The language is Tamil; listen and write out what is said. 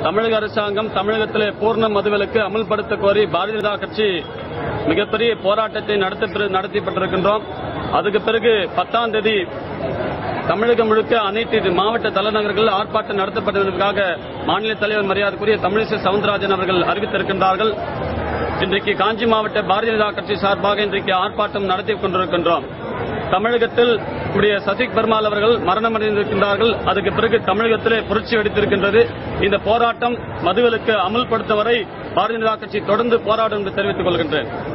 தமிழக அரசாங்கம் தமிழகத்திலே பூர்ண மதுவிலக்கு அமல்படுத்த கோரி பாரதிய ஜனதா கட்சி மிகப்பெரிய போராட்டத்தை நடத்தி நடத்திப்பட்டிருக்கின்றோம் அதுக்கு பிறகு பத்தாம் தேதி தமிழகம் முழுக்க அனைத்து மாவட்ட தலைநகர்கள் ஆர்ப்பாட்டம் நடத்தப்படுவதற்காக மாநில தலைவர் மரியாதைக்குரிய தமிழிசை சவுந்தரராஜன் அவர்கள் அறிவித்திருக்கின்றார்கள் இன்றைக்கு காஞ்சி மாவட்ட பாரதிய ஜனதா கட்சி சார்பாக இன்றைக்கு ஆர்ப்பாட்டம் நடத்தி கொண்டிருக்கின்றோம் தமிழகத்தில் கூடிய சசிக் பெருமாள் அவர்கள் மரணமடைந்திருக்கின்றார்கள் அதுக்கு பிறகு தமிழகத்திலே புரட்சி வெடித்திருக்கின்றது இந்த போராட்டம் மதுவிலக்கு அமல்படுத்த வரை பாரதிய ஜனதா கட்சி தொடர்ந்து போராடும் என்று தெரிவித்துக் கொள்கின்றேன்